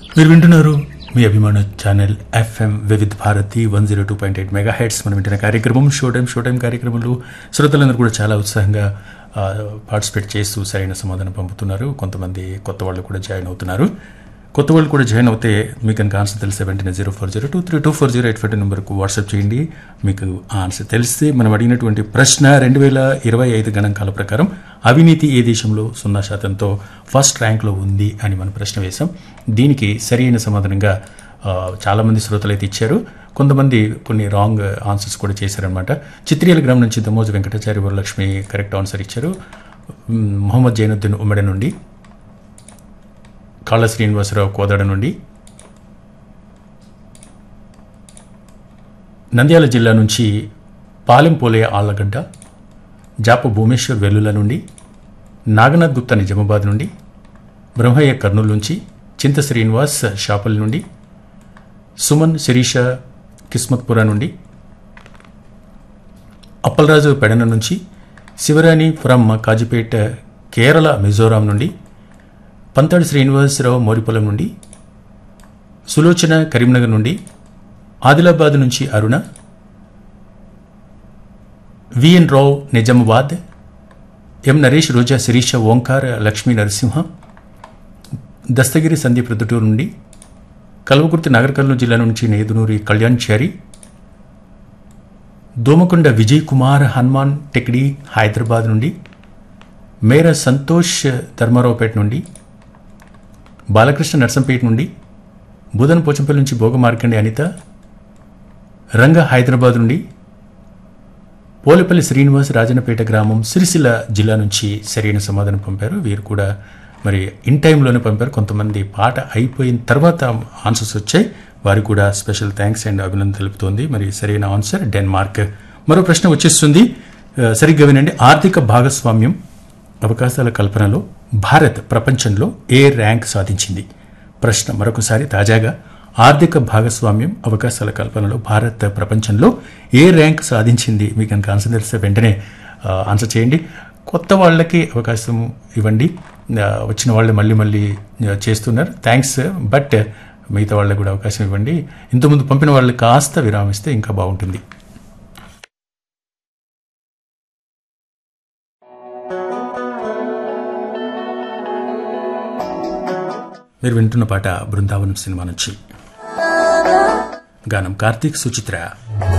మీరు వింటున్నారు మీ అభిమాన channel FM Vividh Bharati one zero two point eight megahertz మనం వింటున్న కార్యక్రమం షో టైం షో టైం కార్యక్రమంలో శ్రోతలందరూ కూడా చాలా ఉత్సాహంగా ఆ, పార్టిసిపేట్ చేస్తూ సరైన సమాధానం పంపుతున్నారు కొంతమంది కొత్త వాళ్ళు కూడా జాయిన్ అవుతున్నారు కొత్త వాళ్ళు కూడా జాయిన్ అవుతే మీకు కనుక ఆన్సర్ తెలిసే వెంటనే zero four zero two three two four zero eight five నెంబర్కు వాట్సాప్ చేయండి మీకు ఆ ఆన్సర్ తెలిస్తే మనం అడిగినటువంటి ప్రశ్న రెండు వేల ఇరవై ఐదు గణాంకాల ప్రకారం అవినీతి ఏ దేశంలో సున్నా శాతంతో ఫస్ట్ ర్యాంక్లో ఉంది అని మనం ప్రశ్న వేశాం దీనికి సరైన సమాధానంగా ఆ, చాలామంది శ్రోతలు అయితే ఇచ్చారు కొంతమంది కొన్ని రాంగ్ ఆన్సర్స్ కూడా చేశారనమాట చిత్రియల గ్రామం నుంచి దమోజు వెంకటాచారి వరలక్ష్మి కరెక్ట్ ఆన్సర్ ఇచ్చారు మ్, మొహమ్మద్ జైనుద్దీన్ ఉమ్మడి నుండి కాళ్ళ శ్రీనివాసరావు కోదాడ నుండి నంద్యాల జిల్లా నుంచి పాలెంపోలే ఆళ్లగడ్డ జాప భూమేశ్వర్ వెల్లుల నుండి నాగనాథ్ గుప్తా నిజామాబాద్ నుండి బ్రహ్మయ్య కర్నూలు నుంచి చింత శ్రీనివాస్ షాపల్ నుండి సుమన్ శిరీష కిస్మత్పుర నుండి అప్పలరాజు పెడన నుంచి శివరాణి ఫ్రమ్ కాజిపేట కేరళ మిజోరాం నుండి పంతాడి శ్రీనివాసరావు మోరిపొలం నుండి సులోచన కరీంనగర్ నుండి ఆదిలాబాద్ నుంచి అరుణ విఎన్ రావు నిజామాబాద్ ఎం నరేష్ రోజా శిరీష ఓంకార్ లక్ష్మీ నరసింహ దస్తగిరి సందీప్ ప్రొద్దుటూరు నుండి కల్వకుర్తి నగర కర్నూలు జిల్లా నుంచి నేదునూరి కళ్యాణ్ చారి దోమకొండ విజయ్ కుమార్ హనుమాన్ టెక్డి హైదరాబాద్ నుండి మేర సంతోష్ ధర్మారావుపేట నుండి బాలకృష్ణ నర్సంపేట నుండి బుధన్ పోచంపల్లి నుంచి భోగ మార్కండి అనిత రంగ హైదరాబాద్ నుండి పోలేపల్లి శ్రీనివాస్ రాజనపేట గ్రామం సిరిసిల్ల జిల్లా నుంచి సరైన సమాధానం పంపారు వీరు కూడా మరి ఇన్ టైంలోనే పంపారు కొంతమంది పాట అయిపోయిన తర్వాత ఆన్సర్స్ వచ్చాయి వారికి కూడా స్పెషల్ థ్యాంక్స్ అండ్ అభినందన తెలుపుతోంది మరి సరైన ఆన్సర్ డెన్మార్క్ మరో ప్రశ్న వచ్చేస్తుంది ఆ, సరిగ్గా వినండి ఆర్థిక భాగస్వామ్యం అవకాశాల కల్పనలో భారత్ ప్రపంచంలో ఏ ర్యాంక్ సాధించింది ప్రశ్న మరొకసారి తాజాగా ఆర్థిక భాగస్వామ్యం అవకాశాల కల్పనలో భారత్ ప్రపంచంలో ఏ ర్యాంక్ సాధించింది మీకు కనుక ఆన్సర్ తెలిస్తే వెంటనే ఆ, ఆన్సర్ చేయండి కొత్త వాళ్ళకి అవకాశం ఇవ్వండి ఆ, వచ్చిన వాళ్ళు మళ్ళీ మళ్ళీ ఆ, చేస్తున్నారు థ్యాంక్స్ బట్ మిగతా వాళ్ళకి కూడా అవకాశం ఇవ్వండి ఇంతకుముందు పంపిన వాళ్ళకి కాస్త విరామిస్తే ఇంకా బాగుంటుంది మీరు వింటున్న పాట బృందావనం సినిమా నుంచి గానం కార్తీక్ సుచిత్ర